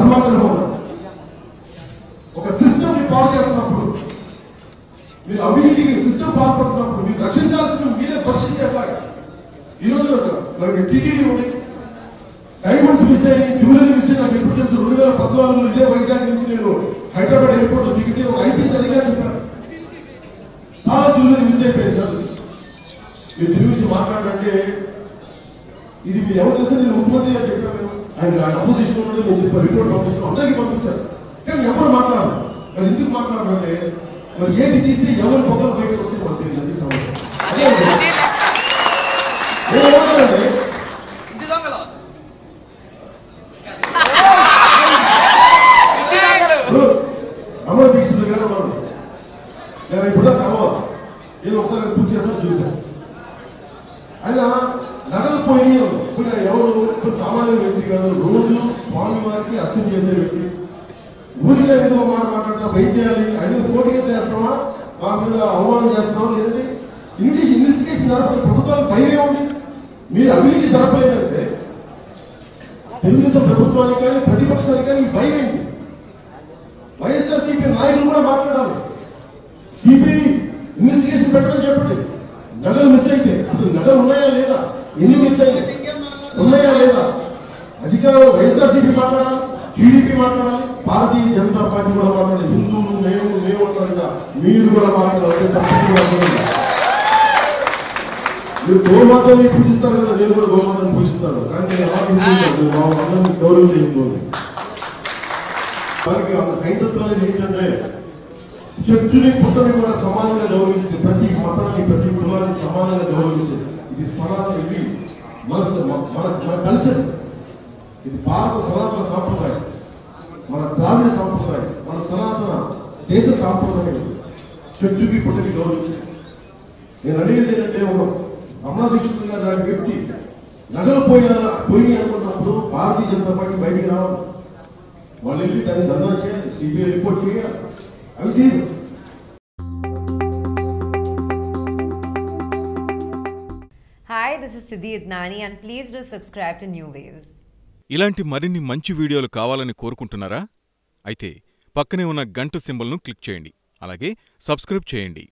పరమాత్మ భవనం ఒక సిస్టమ్ ని పాడు చేస్తున్నప్పుడు మీరు అవినీతి సిస్టమ్ పాల్పడుతున్నప్పుడు మీరు రక్షించాల్సిన మీరే పరిస్థితి ఎట్లాగా ఈ రోజు మనకి టీటీడీ ఉంది డైమండ్స్ మిస్ అయ్యి జ్యువెలరీ మిస్ అయ్యి నాకు ఎప్పుడు తెలుసు రెండు వేల పద్నాలుగులో ఇదే వైజాగ్ నుంచి నేను హైదరాబాద్ ఎయిర్పోర్ట్ లో దిగితే ఒక ఐపీఎస్ అధికారి చెప్పారు చాలా జ్యువెలరీ మిస్ అయిపోయింది సార్ మీరు తిరిగి వచ్చి మాట్లాడంటే ఇది మీరు ఎవరు తెలుసు నేను ముఖ్యమంత్రి గారు చెప్పాను ఆయన ఆయన అపోజిషన్ ఉన్నాడు నేను చెప్పాను రిపోర్ట్ పంపించాను అందరికీ పంపించారు కానీ ఎవరు మాట్లాడరు మరి ఎందుకు మాట్లాడారంటే మరి ఏది తీస్తే ఎవరు పొగలు బయటకు వస్తే మనకు తెలియదు అది సమస్య అదే ఉంది. నేను ఏమంటానంటే ఇంటి దొంగలు ఇప్పుడు రమణ దీక్షితులు గారు మనం నేను ఇప్పుడు కలవ ఏదో ఒకసారి పూర్తి చేస్తాను చూశాను ఆయన నగలు పోయి ఇప్పుడు ఎవరు ఇప్పుడు సామాన్య వ్యక్తి కాదు రోజు స్వామి వారికి అర్చన చేసే వ్యక్తి ఊరిలో ఏదో మాట మాట్లాడుతున్నా వైద్యాలు ఆయన పోటీ చేస్తున్నామా మా మీద అవమానం చేస్తున్నాం లేదంటే ఇంగ్లీష్ ఇన్వెస్టిగేషన్ జరపడం ప్రభుత్వాలు భయమే ఉంది మీరు అవినీతి జరపలేదంటే తెలుగుదేశం ప్రభుత్వానికి కానీ ప్రతిపక్షానికి కానీ ఈ భయం ఏంటి వైఎస్ఆర్సీపీ నాయకులు కూడా మాట్లాడాలి సిబిఐ ఇన్వెస్టిగేషన్ పెట్టమని చెప్పండి నగలు మిస్ అయితే అసలు నగలు ఉన్నాయా లేదా ఎన్ని మిస్ అయ్యాయి ఉన్నాయా లేదా అధికారులు వైఎస్ఆర్సీపీ మాట్లాడాలి టీడీపీ మాట్లాడాలి భారతీయ జనతా పార్టీ కూడా మాట్లాడాలి హిందువులు మేము మేము అంటారు కదా మీరు కూడా మాట్లాడాలి తప్పకుండా మాట్లాడాలి. మీరు గోమాతని పూజిస్తారు కదా నేను కూడా గోమాతని పూజిస్తాను కానీ నేను అలా పూజించను. మా అందరినీ గౌరవించే హిందువులు వారికి అంత హైందత్వం అనేది ఏంటంటే చెట్టుని పుట్టని కూడా సమానంగా గౌరవించింది ప్రతి మతాన్ని ప్రతి కులాన్ని సమానంగా గౌరవించింది ఇది సనాతన ఇది మన మన మన కల్చర్ ఇది భారత సనాతన సాంప్రదాయం మన ద్రావిడ సాంప్రదాయం మన సనాతన దేశ సాంప్రదాయం చెట్టుకి పుట్టకి గౌరవించింది నేను అడిగేది ఏంటంటే ఒక రమణ దీక్షితులు గారు లాంటి వ్యక్తి నగలు పోయారా పోయి అనుకున్నప్పుడు భారతీయ జనతా పార్టీ బయటికి రావాలి వాళ్ళు వెళ్ళి దాన్ని ధర్నా చేయాలి సిబిఐ రిపోర్ట్ చేయాలి అవి చేయరు Hi, this is Siddhi Idnani, and please do subscribe to New Waves. ఇలాంటి మరిన్ని మంచి వీడియోలు కావాలని కోరుకుంటున్నారా అయితే పక్కనే ఉన్న గంట సింబల్ను క్లిక్ చేయండి అలాగే సబ్స్క్రైబ్ చేయండి